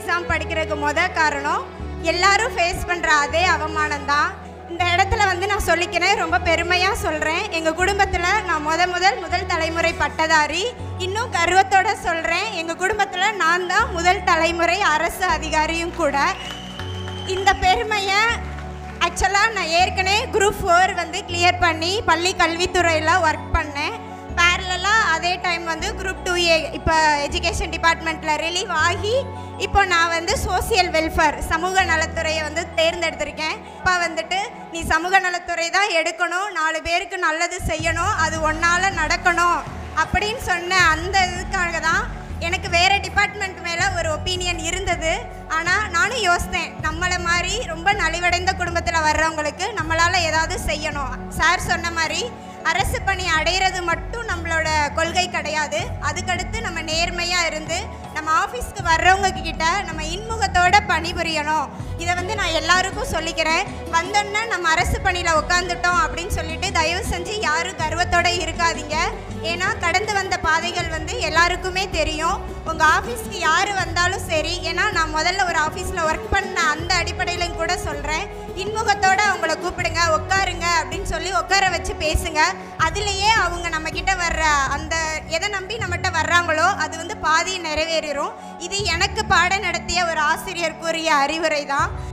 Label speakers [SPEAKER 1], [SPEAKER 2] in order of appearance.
[SPEAKER 1] exam படிக்கிறதுக்கு முத காரணம் எல்லாரும் ஃபேஸ் பண்ணுற அதே அவமானம் தான் இந்த இடத்துல வந்து நான் சொல்லிக்கிறேன் ரொம்ப பெருமையாக சொல்கிறேன் எங்கள் குடும்பத்தில் நான் முத முதல் முதல் தலைமுறை பட்டதாரி இன்னும் கர்வத்தோட சொல்கிறேன் எங்கள் குடும்பத்தில் நான் தான் முதல் தலைமுறை அரசு அதிகாரியும் கூட இந்த பெருமையை ஆக்சுவலாக நான் ஏற்கனவே குரூப் ஃபோர் வந்து கிளியர் பண்ணி பள்ளி கல்வித்துறையில் ஒர்க் பண்ணேன் பேரலாக அதே டைம் வந்து குரூப் டூ ஏ இப்போ எஜுகேஷன் டிபார்ட்மெண்ட்டில் ரிலீவ் ஆகி இப்போ நான் வந்து சோசியல் வெல்ஃபேர் சமூக நலத்துறையை வந்து தேர்ந்தெடுத்திருக்கேன் இப்போ வந்துட்டு நீ சமூக நலத்துறை தான் எடுக்கணும் நாலு பேருக்கு நல்லது செய்யணும் அது ஒன்றால் நடக்கணும் அப்படின்னு சொன்ன அந்த இதுக்காக தான் எனக்கு வேறு டிபார்ட்மெண்ட் மேலே ஒரு ஒப்பீனியன் இருந்தது ஆனால் நானும் யோசித்தேன் நம்மளை மாதிரி ரொம்ப நலிவடைந்த குடும்பத்தில் வர்றவங்களுக்கு நம்மளால் ஏதாவது செய்யணும் சார் சொன்ன மாதிரி அரசு பணி அடையிறது மட்டும் நம்மளோட கொள்கை கிடையாது அதுக்கடுத்து நம்ம நேர்மையாக இருந்து நம்ம ஆஃபீஸ்க்கு வர்றவங்க கிட்ட நம்ம இன்முகத்தோட பணிபுரியணும் இதை வந்து நான் எல்லாருக்கும் சொல்லிக்கிறேன் வந்தோன்னே நம்ம அரசு பணியில் உட்காந்துட்டோம் அப்படின்னு சொல்லிட்டு தயவு செஞ்சு யாரும் கர்வத்தோட இருக்காதீங்க ஏன்னா கடந்து வந்த பாதைகள் வந்து எல்லாருக்குமே தெரியும் உங்கள் ஆஃபீஸ்க்கு யார் வந்தாலும் சரி ஏன்னா நான் முதல்ல ஒரு ஆஃபீஸில் ஒர்க் பண்ண அந்த அடிப்படையிலையும் கூட சொல்கிறேன் இன்முகத்தோட அவங்கள கூப்பிடுங்க உட்காருங்க அப்படின்னு சொல்லி உட்கார வச்சு பேசுங்க அதுலேயே அவங்க நம்மக்கிட்ட வர்ற அந்த எதை நம்பி நம்மகிட்ட வர்றாங்களோ அது வந்து பாதி நிறைவேறிடும் இது எனக்கு பாடம் நடத்திய ஒரு ஆசிரியர் கூறிய அறிவுரை தான்